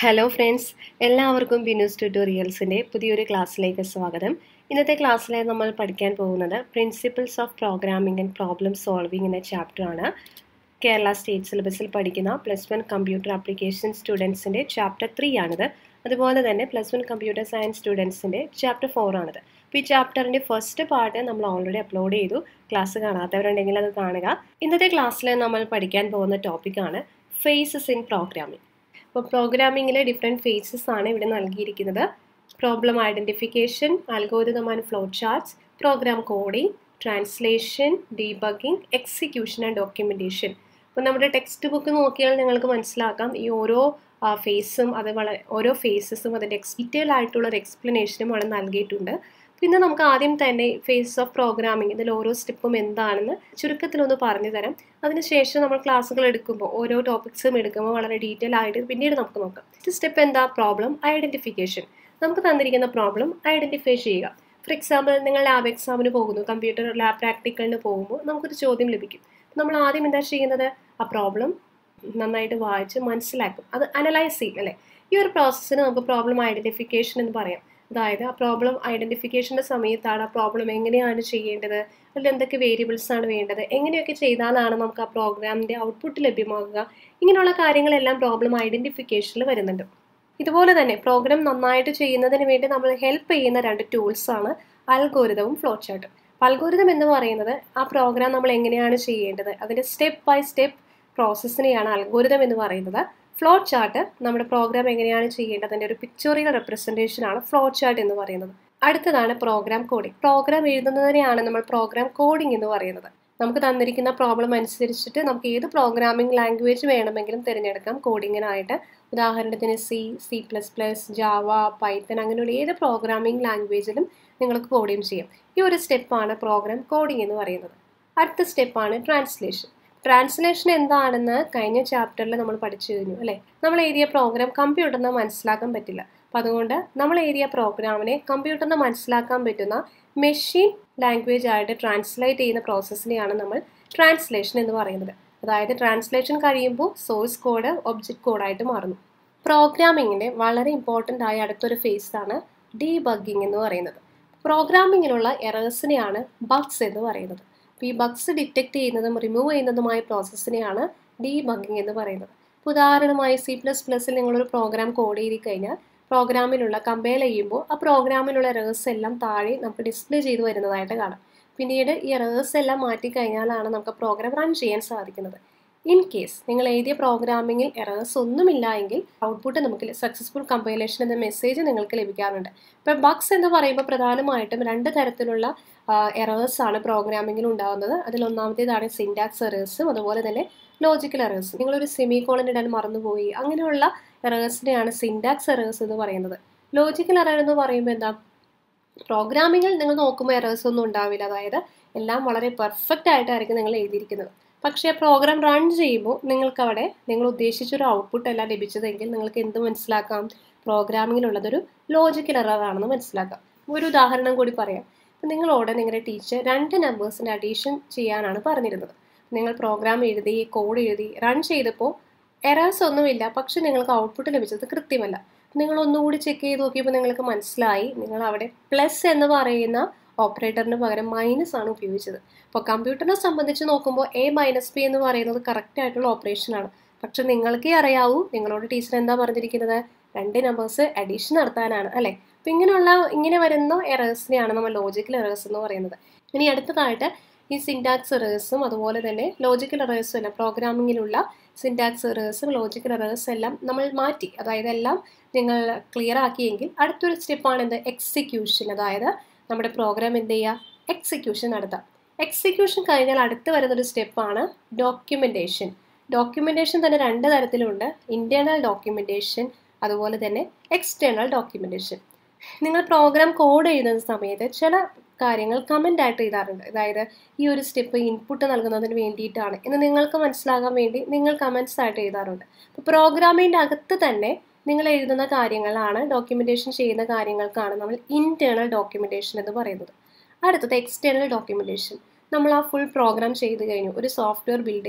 hello friends എല്ലാവർക്കും ബിനൂസ് ട്യൂട്ടോറിയൽസിൻ്റെ പുതിയൊരു ക്ലാസ്സിലേക്ക് സ്വാഗതം ഇന്നത്തെ ക്ലാസ്സിലെ നമ്മൾ പഠിക്കാൻ പോകുന്നത് principles of programming and problem solving എന്ന ചാപ്റ്ററാണ് കേരള സ്റ്റേറ്റ് സിലബസിൽ പഠിക്കുന്ന പ്ലസ് വൺ കമ്പ്യൂട്ടർ ആപ്ലിക്കേഷൻ സ്റ്റുഡൻസിൻ്റെ ചാപ്റ്റർ ത്രീ ആണിത് അതുപോലെ തന്നെ പ്ലസ് വൺ കമ്പ്യൂട്ടർ സയൻസ് സ്റ്റുഡൻസിൻ്റെ ചാപ്റ്റർ ഫോർ ആണിത് അപ്പോൾ ഈ ചാപ്റ്ററിൻ്റെ ഫസ്റ്റ് പാർട്ട് നമ്മൾ ഓൾറെഡി അപ്ലോഡ് ചെയ്തു ക്ലാസ് കാണാത്തവരുണ്ടെങ്കിൽ അത് കാണുക ഇന്നത്തെ ക്ലാസ്സിൽ നമ്മൾ പഠിക്കാൻ പോകുന്ന ടോപ്പിക്കാണ് ഫേസസ് ഇൻ പ്രോഗ്രാമിംഗ് അപ്പോൾ പ്രോഗ്രാമിങ്ങിലെ ഡിഫറെൻറ്റ് ഫേസസ് ആണ് ഇവിടെ നൽകിയിരിക്കുന്നത് problem identification algorithm and flow charts program coding translation debugging execution and documentation അപ്പോൾ നമ്മുടെ ടെക്സ്റ്റ് ബുക്ക് നോക്കിയാൽ നിങ്ങൾക്ക് മനസ്സിലാക്കാം ഈ ഓരോ ഫേസും അത് വളരെ ഓരോ ഫേസസും അതിൻ്റെ എക്സ് ഡീറ്റെയിൽ ആയിട്ടുള്ള ഒരു എക്സ്പ്ലനേഷനും അവിടെ നൽകിയിട്ടുണ്ട് പിന്നെ നമുക്ക് ആദ്യം തന്നെ ഫേസ് ഓഫ് പ്രോഗ്രാമിംഗ് ഇതിൽ ഓരോ സ്റ്റെപ്പും എന്താണെന്ന് ചുരുക്കത്തിലൊന്ന് പറഞ്ഞു തരാം അതിനുശേഷം നമ്മൾ ക്ലാസ്സുകൾ എടുക്കുമ്പോൾ ഓരോ ടോപ്പിക്സും എടുക്കുമ്പോൾ വളരെ ഡീറ്റെയിൽ ആയിട്ട് പിന്നീട് നമുക്ക് നോക്കാം ഫസ്റ്റ് സ്റ്റെപ്പ് എന്താ പ്രോബ്ലം ഐഡൻറ്റിഫിക്കേഷൻ നമുക്ക് തന്നിരിക്കുന്ന പ്രോബ്ലം ഐഡൻറ്റിഫൈ ചെയ്യുക ഫോർ എക്സാമ്പിൾ നിങ്ങൾ ലാബ് എക്സാമിന് പോകുന്നു കമ്പ്യൂട്ടർ ലാബ് പ്രാക്ടിക്കലിന് പോകുമ്പോൾ നമുക്കൊരു ചോദ്യം ലഭിക്കും നമ്മൾ ആദ്യം എന്താ ചെയ്യുന്നത് ആ പ്രോബ്ലം നന്നായിട്ട് വായിച്ച് മനസ്സിലാക്കും അത് അനലൈസ് ചെയ്യും അല്ലേ ഈ ഒരു പ്രോസസ്സിന് നമുക്ക് പ്രോബ്ലം ഐഡൻറ്റിഫിക്കേഷൻ എന്ന് പറയാം അതായത് ആ പ്രോബ്ലം ഐഡൻറ്റിഫിക്കേഷൻ്റെ സമയത്താണ് ആ പ്രോബ്ലം എങ്ങനെയാണ് ചെയ്യേണ്ടത് അതിൽ എന്തൊക്കെ വേരിയബിൾസ് ആണ് വേണ്ടത് എങ്ങനെയൊക്കെ ചെയ്താലാണ് നമുക്ക് ആ പ്രോഗ്രാമിൻ്റെ ഔട്ട്പുട്ട് ലഭ്യമാകുക ഇങ്ങനെയുള്ള കാര്യങ്ങളെല്ലാം പ്രോബ്ലം ഐഡൻറ്റിഫിക്കേഷനിൽ വരുന്നുണ്ട് ഇതുപോലെ തന്നെ പ്രോഗ്രാം നന്നായിട്ട് ചെയ്യുന്നതിന് വേണ്ടി നമ്മൾ ഹെൽപ്പ് ചെയ്യുന്ന രണ്ട് ടൂൾസാണ് അൽഗോരിതവും ഫ്ലോ ചാർട്ടും അൽഗോരിതം എന്ന് പറയുന്നത് ആ പ്രോഗ്രാം നമ്മൾ എങ്ങനെയാണ് ചെയ്യേണ്ടത് അതിൻ്റെ സ്റ്റെപ്പ് ബൈ സ്റ്റെപ്പ് പ്രോസസ്സിനെയാണ് അൽഗോരിതം എന്ന് പറയുന്നത് ഫ്ലോ ചാർട്ട് നമ്മുടെ പ്രോഗ്രാം എങ്ങനെയാണ് ചെയ്യേണ്ടത് അതിൻ്റെ ഒരു പിക്ചോറിയൽ റെപ്രസെൻറ്റേഷൻ ആണ് ഫ്ലോ ചാർട്ട് എന്ന് പറയുന്നത് അടുത്തതാണ് പ്രോഗ്രാം കോഡിംഗ് പ്രോഗ്രാം എഴുതുന്നതിനെയാണ് നമ്മൾ പ്രോഗ്രാം കോഡിംഗ് എന്ന് പറയുന്നത് നമുക്ക് തന്നിരിക്കുന്ന പ്രോബ്ലം അനുസരിച്ചിട്ട് നമുക്ക് ഏത് പ്രോഗ്രാമിംഗ് ലാംഗ്വേജ് വേണമെങ്കിലും തിരഞ്ഞെടുക്കാം കോഡിങ്ങിനായിട്ട് ഉദാഹരണത്തിന് C C plus plus Java Python അങ്ങനെയുള്ള ഏത് പ്രോഗ്രാമിംഗ് ലാംഗ്വേജിലും നിങ്ങൾക്ക് കോഡിങ് ചെയ്യാം ഈ ഒരു സ്റ്റെപ്പാണ് പ്രോഗ്രാം കോഡിംഗ് എന്ന് പറയുന്നത് അടുത്ത സ്റ്റെപ്പാണ് ട്രാൻസ്ലേഷൻ ട്രാൻസ്ലേഷൻ എന്താണെന്ന് കഴിഞ്ഞ ചാപ്റ്ററിൽ നമ്മൾ പഠിച്ചു കഴിഞ്ഞു അല്ലേ നമ്മൾ എഴുതിയ പ്രോഗ്രാം കമ്പ്യൂട്ടറിന് മനസ്സിലാക്കാൻ പറ്റില്ല അപ്പം അതുകൊണ്ട് നമ്മൾ എഴുതിയ പ്രോഗ്രാമിനെ കമ്പ്യൂട്ടറിന് മനസ്സിലാക്കാൻ പറ്റുന്ന മെഷീൻ ലാംഗ്വേജ് ആയിട്ട് ട്രാൻസ്ലേറ്റ് ചെയ്യുന്ന പ്രോസസ്സിനെയാണ് നമ്മൾ ട്രാൻസ്ലേഷൻ എന്ന് പറയുന്നത് അതായത് ട്രാൻസ്ലേഷൻ കഴിയുമ്പോൾ സോഴ്സ് കോഡ് ഒബ്ജക്റ്റ് കോഡായിട്ട് മാറുന്നു പ്രോഗ്രാമിങ്ങിൻ്റെ വളരെ ഇമ്പോർട്ടൻ്റ് ആയ അടുത്തൊരു ഫേസാണ് ഡീബഗ്ഗിംഗ് എന്ന് പറയുന്നത് പ്രോഗ്രാമിങ്ങിലുള്ള എറേഴ്സിനെയാണ് ബഗ്സ് എന്ന് പറയുന്നത് അപ്പോൾ ഈ ബഗ്സ് ഡിറ്റക്ട് ചെയ്യുന്നതും റിമൂവ് ചെയ്യുന്നതുമായ പ്രോസസ്സിനെയാണ് ഡീബഗ്ഗിംഗ് എന്ന് പറയുന്നത് ഉദാഹരണമായി സി പ്ലസ് പ്ലസ്സിൽ നിങ്ങളൊരു പ്രോഗ്രാം കോഡ് ചെയ്ത് കഴിഞ്ഞാൽ പ്രോഗ്രാമിലുള്ള കമ്പയർ ചെയ്യുമ്പോൾ ആ പ്രോഗ്രാമിലുള്ള എറേഴ്സ് എല്ലാം താഴെ നമുക്ക് ഡിസ്പ്ലേ ചെയ്ത് വരുന്നതായിട്ട് കാണാം പിന്നീട് ഈ എറേഴ്സ് എല്ലാം മാറ്റിക്കഴിഞ്ഞാലാണ് നമുക്ക് പ്രോഗ്രാം റൺ ചെയ്യാൻ സാധിക്കുന്നത് ഇൻ കേസ് നിങ്ങൾ എഴുതിയ പ്രോഗ്രാമിങ്ങിൽ എറേഴ്സ് ഒന്നുമില്ല എങ്കിൽ ഔട്ട്പുട്ട് നമുക്ക് സക്സസ്ഫുൾ കമ്പൈലേഷൻ എന്ന മെസ്സേജ് നിങ്ങൾക്ക് ലഭിക്കാറുണ്ട് ഇപ്പോൾ ബഗ്സ് എന്ന് പറയുമ്പോൾ പ്രധാനമായിട്ടും രണ്ട് തരത്തിലുള്ള എറേഴ്സ് ആണ് പ്രോഗ്രാമിങ്ങിൽ ഉണ്ടാകുന്നത് അതിൽ ഒന്നാമത്തേതാണ് സിൻഡാക്സ് എറേഴ്സും അതുപോലെ തന്നെ ലോജിക്കൽ എറേഴ്സ് നിങ്ങളൊരു സെമി കോളൻ ഇടാൻ മറന്നുപോയി അങ്ങനെയുള്ള എറേഴ്സിനെയാണ് സിൻഡാക്സ് എറേഴ്സ് എന്ന് പറയുന്നത് ലോജിക്കൽ എറർ എന്ന് പറയുമ്പോൾ എന്താ പ്രോഗ്രാമിങ്ങിൽ നിങ്ങൾ നോക്കുമ്പോൾ എറേഴ്സ് ഒന്നും ഉണ്ടാവില്ല അതായത് എല്ലാം വളരെ പെർഫെക്റ്റ് ആയിട്ടായിരിക്കും നിങ്ങൾ എഴുതിയിരിക്കുന്നത് പക്ഷേ പ്രോഗ്രാം റൺ ചെയ്യുമ്പോൾ നിങ്ങൾക്ക് അവിടെ നിങ്ങൾ ഉദ്ദേശിച്ചൊരു ഔട്ട്പുട്ട് അല്ല ലഭിച്ചതെങ്കിൽ നിങ്ങൾക്ക് എന്ത് മനസ്സിലാക്കാം പ്രോഗ്രാമിങ്ങിലുള്ളതൊരു ലോജിക്കൽ എററാണെന്ന് മനസ്സിലാക്കാം ഒരു ഉദാഹരണം കൂടി പറയാം അപ്പോൾ നിങ്ങളോട് നിങ്ങളുടെ ടീച്ചർ രണ്ട് നമ്പേഴ്സിൻ്റെ അഡീഷൻ ചെയ്യാനാണ് പറഞ്ഞിരുന്നത് നിങ്ങൾ പ്രോഗ്രാം എഴുതി കോഡ് എഴുതി റൺ ചെയ്തപ്പോൾ എറേഴ്സ് ഒന്നുമില്ല പക്ഷെ നിങ്ങൾക്ക് ഔട്ട്പുട്ട് ലഭിച്ചത് കൃത്യമല്ല നിങ്ങൾ ഒന്നുകൂടി ചെക്ക് ചെയ്ത് നോക്കിയപ്പോൾ നിങ്ങൾക്ക് മനസ്സിലായി നിങ്ങൾ അവിടെ പ്ലസ് എന്ന് പറയുന്ന ഓപ്പറേറ്ററിന് പകരം മൈനസ് ആണ് ഉപയോഗിച്ചത് അപ്പോൾ കമ്പ്യൂട്ടറിനെ സംബന്ധിച്ച് നോക്കുമ്പോൾ എ മൈനസ് ബി എന്ന് പറയുന്നത് കറക്റ്റ് ആയിട്ടുള്ള ഓപ്പറേഷനാണ് പക്ഷെ നിങ്ങൾക്കേ അറിയാവൂ നിങ്ങളോട് ടീച്ചർ എന്താ പറഞ്ഞിരിക്കുന്നത് രണ്ട് നമ്പേഴ്സ് അഡീഷൻ നടത്താനാണ് അല്ലേ അപ്പം ഇങ്ങനെയുള്ള ഇങ്ങനെ വരുന്ന എറേഴ്സിനെയാണ് നമ്മൾ ലോജിക്കൽ എറേഴ്സ് എന്ന് പറയുന്നത് ഇനി അടുത്തതായിട്ട് ഈ സിൻഡാക്സ് എറേഴ്സും അതുപോലെ തന്നെ ലോജിക്കൽ എറേഴ്സും എല്ലാം പ്രോഗ്രാമിങ്ങിലുള്ള സിൻഡാക്സ് എറേഴ്സും ലോജിക്കൽ എറേഴ്സും എല്ലാം നമ്മൾ മാറ്റി അതായത് എല്ലാം നിങ്ങൾ ക്ലിയർ ആക്കിയെങ്കിൽ അടുത്തൊരു സ്റ്റെപ്പാണ് എന്ത് എക്സിക്യൂഷൻ അതായത് നമ്മുടെ പ്രോഗ്രാം എന്ത് ചെയ്യുക എക്സിക്യൂഷൻ നടത്താം എക്സിക്യൂഷൻ കഴിഞ്ഞാൽ അടുത്ത് വരുന്നൊരു സ്റ്റെപ്പാണ് ഡോക്യുമെൻറ്റേഷൻ ഡോക്യുമെൻറ്റേഷൻ തന്നെ രണ്ട് തരത്തിലുണ്ട് ഇൻറ്റേർണൽ ഡോക്യുമെൻറ്റേഷൻ അതുപോലെ തന്നെ എക്സ്റ്റേണൽ ഡോക്യുമെൻറ്റേഷൻ നിങ്ങൾ പ്രോഗ്രാം കോഡ് എഴുതുന്ന സമയത്ത് ചില കാര്യങ്ങൾ കമൻ്റ് ആയിട്ട് എഴുതാറുണ്ട് അതായത് ഈ ഒരു സ്റ്റെപ്പ് ഇൻപുട്ട് നൽകുന്നതിന് വേണ്ടിയിട്ടാണ് എന്ന് നിങ്ങൾക്ക് മനസ്സിലാകാൻ വേണ്ടി നിങ്ങൾ കമൻസ് ആയിട്ട് എഴുതാറുണ്ട് അപ്പോൾ പ്രോഗ്രാമിൻ്റെ അകത്ത് തന്നെ നിങ്ങൾ എഴുതുന്ന കാര്യങ്ങളാണ് ഡോക്യുമെൻറ്റേഷൻ ചെയ്യുന്ന കാര്യങ്ങൾക്കാണ് നമ്മൾ ഇൻറ്റേർണൽ ഡോക്യുമെൻറ്റേഷൻ എന്ന് പറയുന്നത് അടുത്തത് എക്സ്റ്റേണൽ ഡോക്യുമെൻറ്റേഷൻ നമ്മൾ ആ ഫുൾ പ്രോഗ്രാം ചെയ്ത് കഴിഞ്ഞു ഒരു സോഫ്റ്റ്വെയർ ബിൽഡ് ചെയ്തു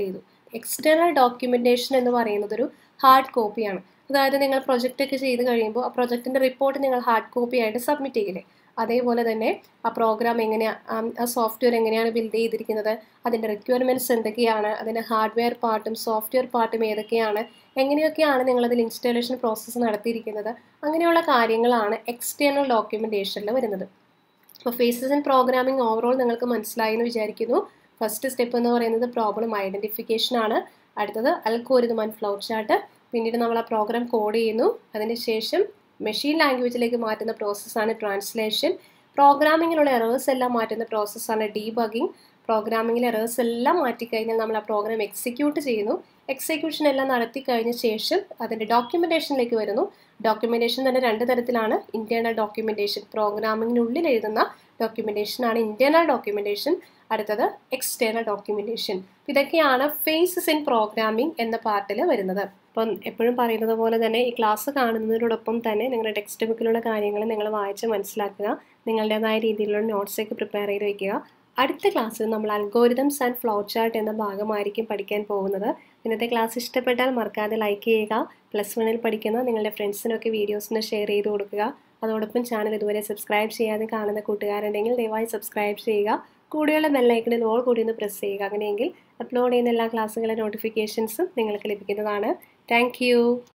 എക്സ്റ്റേണൽ ഡോക്യുമെൻറ്റേഷൻ എന്ന് പറയുന്നത് ഒരു ഹാർഡ് കോപ്പിയാണ് അതായത് നിങ്ങൾ പ്രൊജക്റ്റ് ഒക്കെ ചെയ്ത് കഴിയുമ്പോൾ ആ പ്രൊജക്റ്റിൻ്റെ റിപ്പോർട്ട് നിങ്ങൾ ഹാർഡ് കോപ്പി ആയിട്ട് സബ്മിറ്റ് ചെയ്യില്ലേ അതേപോലെ തന്നെ ആ പ്രോഗ്രാം എങ്ങനെയാണ് ആ സോഫ്റ്റ്വെയർ എങ്ങനെയാണ് ബിൽഡ് ചെയ്തിരിക്കുന്നത് അതിൻ്റെ റിക്വയർമെൻറ്റ്സ് എന്തൊക്കെയാണ് അതിൻ്റെ ഹാർഡ്വെയർ പാർട്ടും സോഫ്റ്റ്വെയർ പാർട്ടും ഏതൊക്കെയാണ് എങ്ങനെയൊക്കെയാണ് നിങ്ങളതിൽ ഇൻസ്റ്റാളേഷൻ പ്രോസസ്സ് നടത്തിയിരിക്കുന്നത് അങ്ങനെയുള്ള കാര്യങ്ങളാണ് എക്സ്റ്റേണൽ ഡോക്യുമെൻറ്റേഷനിൽ വരുന്നത് അപ്പോൾ ഫേസസ് ആൻഡ് പ്രോഗ്രാമിംഗ് ഓവറോൾ നിങ്ങൾക്ക് മനസ്സിലായി എന്ന് വിചാരിക്കുന്നു ഫസ്റ്റ് സ്റ്റെപ്പ് എന്ന് പറയുന്നത് പ്രോബ്ലം ഐഡൻറ്റിഫിക്കേഷൻ ആണ് അടുത്തത് അൽക്കോരിതം ആൻഡ് ഫ്ലോ ചാർട്ട് പിന്നീട് നമ്മൾ ആ പ്രോഗ്രാം കോഡ് ചെയ്യുന്നു അതിന് ശേഷം മെഷീൻ ലാംഗ്വേജിലേക്ക് മാറ്റുന്ന പ്രോസസ്സാണ് ട്രാൻസ്ലേഷൻ പ്രോഗ്രാമിങ്ങിലുള്ള എറേഴ്സ് എല്ലാം മാറ്റുന്ന പ്രോസസ്സാണ് ഡീബഗിങ് പ്രോഗ്രാമിങ്ങിലെ എറേഴ്സ് എല്ലാം മാറ്റിക്കഴിഞ്ഞാൽ നമ്മൾ ആ പ്രോഗ്രാം എക്സിക്യൂട്ട് ചെയ്യുന്നു എക്സിക്യൂഷൻ എല്ലാം നടത്തി കഴിഞ്ഞ ശേഷം അതിൻ്റെ ഡോക്യുമെൻറ്റേഷനിലേക്ക് വരുന്നു ഡോക്യുമെൻറ്റേഷൻ തന്നെ രണ്ട് തരത്തിലാണ് ഇൻറ്റേർണൽ ഡോക്യുമെൻറ്റേഷൻ പ്രോഗ്രാമിങ്ങിനുള്ളിൽ എഴുതുന്ന ഡോക്യുമെൻറ്റേഷനാണ് ഇൻറ്റേർണൽ ഡോക്യുമെൻറ്റേഷൻ അടുത്തത് എക്സ്റ്റേണൽ ഡോക്യുമെൻറ്റേഷൻ ഇതൊക്കെയാണ് ഫേസസ് ഇൻ പ്രോഗ്രാമിംഗ് എന്ന പാർട്ടിൽ വരുന്നത് അപ്പം എപ്പോഴും പറയുന്നത് പോലെ തന്നെ ഈ ക്ലാസ് കാണുന്നതിനോടൊപ്പം തന്നെ നിങ്ങളുടെ ടെക്സ്റ്റ് ബുക്കിലുള്ള കാര്യങ്ങൾ നിങ്ങൾ വായിച്ച് മനസ്സിലാക്കുക നിങ്ങളുടേതായ രീതിയിലുള്ള നോട്ട്സൊക്കെ പ്രിപ്പയർ ചെയ്ത് വയ്ക്കുക അടുത്ത ക്ലാസ്സിൽ നമ്മൾ അൽഗോരിതംസ് ആൻഡ് ഫ്ലോ ചാർട്ട് എന്ന ഭാഗമായിരിക്കും പഠിക്കാൻ പോകുന്നത് ഇന്നത്തെ ക്ലാസ് ഇഷ്ടപ്പെട്ടാൽ മറക്കാതെ ലൈക്ക് ചെയ്യുക പ്ലസ് വണ്ണിൽ പഠിക്കുന്ന നിങ്ങളുടെ ഫ്രണ്ട്സിനൊക്കെ വീഡിയോസിന് ഷെയർ ചെയ്ത് കൊടുക്കുക അതോടൊപ്പം ചാനൽ ഇതുവരെ സബ്സ്ക്രൈബ് ചെയ്യാതെ കാണുന്ന കൂട്ടുകാരുണ്ടെങ്കിൽ ദയവായി സബ്സ്ക്രൈബ് ചെയ്യുക കൂടെയുള്ള ബെല്ലൈക്കണിൽ ഓൾ കൂടി ഒന്ന് പ്രസ് ചെയ്യുക അങ്ങനെയെങ്കിൽ അപ്ലോഡ് ചെയ്യുന്ന എല്ലാ ക്ലാസ്സുകളുടെ നോട്ടിഫിക്കേഷൻസും നിങ്ങൾക്ക് ലഭിക്കുന്നതാണ് താങ്ക്